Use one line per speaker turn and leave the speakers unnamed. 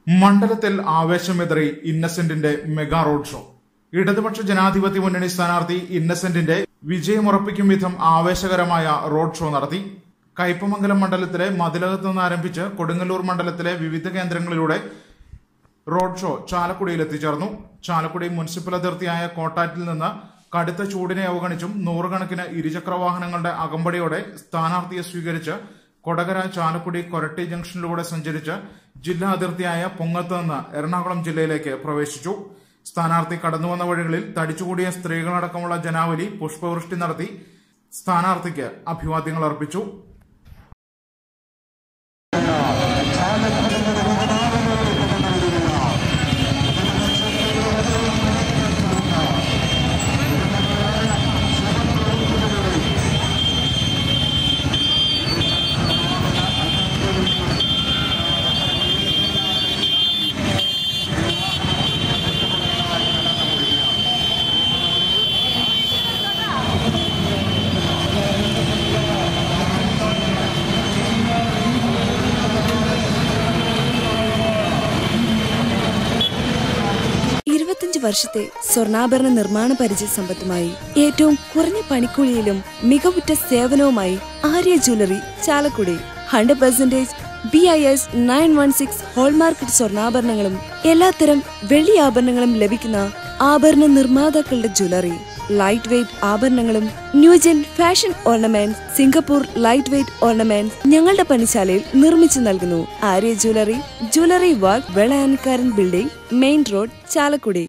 മണ്ഡലത്തിൽ ആവേശമെതിറി ഇന്നസെന്റിന്റെ മെഗാ റോഡ് ഷോ ഇടതുപക്ഷ ജനാധിപത്യ മുന്നണി സ്ഥാനാർത്ഥി ഇന്നസെന്റിന്റെ വിജയമുറപ്പിക്കും വിധം ആവേശകരമായ റോഡ് ഷോ നടത്തി കയ്പമംഗലം മണ്ഡലത്തിലെ മതിലകത്ത് നിന്ന് ആരംഭിച്ച് കൊടുങ്ങല്ലൂർ മണ്ഡലത്തിലെ വിവിധ കേന്ദ്രങ്ങളിലൂടെ റോഡ് ഷോ ചാലക്കുടിയിൽ എത്തിച്ചേർന്നു ചാലക്കുടി മുനിസിപ്പൽ അതിർത്തിയായ കോട്ടാറ്റിൽ നിന്ന് കടുത്ത ചൂടിനെ അവഗണിച്ചും നൂറുകണക്കിന് ഇരുചക്ര വാഹനങ്ങളുടെ അകമ്പടിയോടെ സ്ഥാനാർത്ഥിയെ സ്വീകരിച്ച് കൊടകര ചാലക്കുടി കൊരട്ടി ജംഗ്ഷനിലൂടെ സഞ്ചരിച്ച് ജില്ലാ അതിർത്തിയായ പൊങ്ങത്ത് നിന്ന് എറണാകുളം ജില്ലയിലേക്ക് പ്രവേശിച്ചു സ്ഥാനാർത്ഥി കടന്നുവന്ന വഴികളിൽ തടിച്ചുകൂടിയ സ്ത്രീകളടക്കമുള്ള ജനാവലി പുഷ്പവൃഷ്ടി നടത്തി സ്ഥാനാർത്ഥിക്ക് അഭിവാദ്യങ്ങൾ അർപ്പിച്ചു
ഇരുപത്തിയഞ്ച് വർഷത്തെ സ്വർണ്ണാഭരണ നിർമ്മാണ പരിചയ സമ്പത്തുമായി ഏറ്റവും കുറഞ്ഞ പണിക്കൂലിയിലും മികവുറ്റ സേവനവുമായി Arya jewellery Chalakudy hundred percentage B I S nine one six hallmarked സ്വർണ്ണാഭരണങ്ങളും എല്ലാത്തരം വെള്ളി ആഭരണങ്ങളും ലഭിക്കുന്ന ആഭരണ നിർമ്മാതാക്കളുടെ ജ്വല്ലറി ലൈറ്റ് വെയ്റ്റ് ആഭരണങ്ങളും new gen fashion ornaments Singapore light weight ornaments ഞങ്ങളുടെ പണിശാലയിൽ നിർമ്മിച്ചു നൽകുന്നു Arya jewellery jewellery work Velayanakkaran building main road Chalakudy